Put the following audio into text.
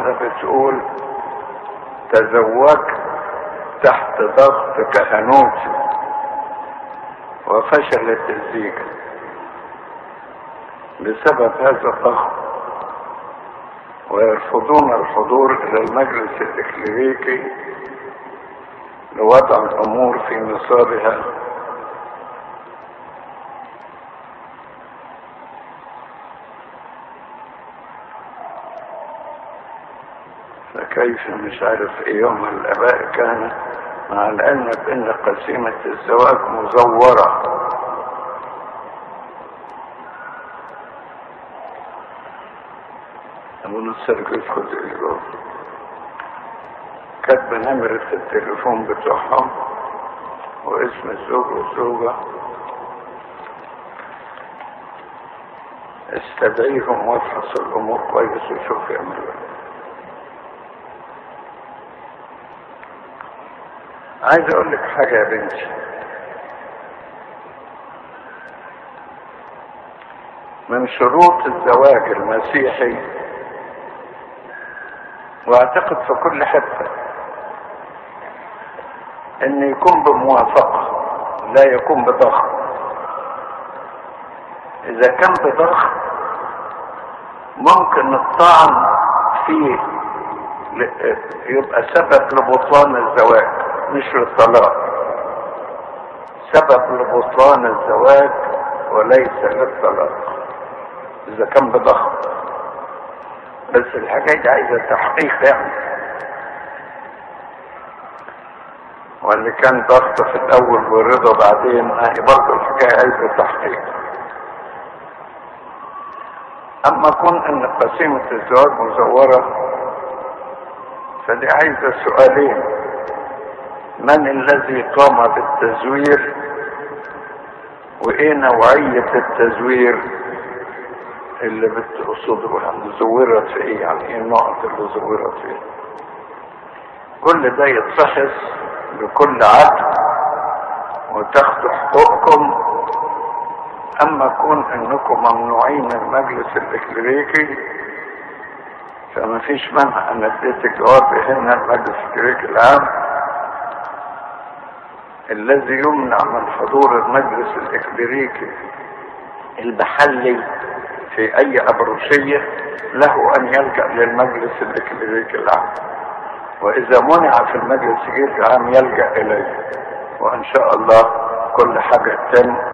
واحدة بتقول تزوجت تحت ضغط كهنوتي وفشلت الزيجة بسبب هذا الضغط ويرفضون الحضور إلى المجلس الإكليريكي لوضع الأمور في نصابها فكيف مش عارف ايام الاباء كان مع العلم بان قسيمة الزواج مزورة ابونا السرقس خد الجو كاتبة نمرة التليفون بتوعهم واسم الزوج والزوجة استدعيهم وافحص الامور كويس وشوف يعملوا ايه عايز اقول لك حاجة يا بنتي من شروط الزواج المسيحي واعتقد في كل حتة ان يكون بموافقة لا يكون بضغط اذا كان بضغط ممكن الطعن فيه يبقى سبب لبطلان الزواج مش للطلاق سبب لبطلان الزواج وليس للطلاق اذا كان بضغط بس الحكاية دي عايزة تحقيق يعني واللي كان ضغط في الاول ورضا بعدين هي برضه الحكاية عايزة تحقيق اما كون ان قسيمة الزواج مزورة فدي عايزة سؤالين من الذي قام بالتزوير وايه نوعية التزوير اللي بتقصده يعني زورت في ايه يعني ايه النقط اللي زورت فيه كل ده يتفحص بكل عدل وتاخدوا حقوقكم اما كون انكم ممنوعين من المجلس الاكليريكي فما فيش منع ان اديت جواب هنا المجلس الاكليريكي العام الذي يمنع من حضور المجلس الاكليريكي المحلي في اي ابروشية له ان يلجأ للمجلس الاكليريكي العام واذا منع في المجلس الاكليريكي العام يلجأ اليه وان شاء الله كل حاجة تتم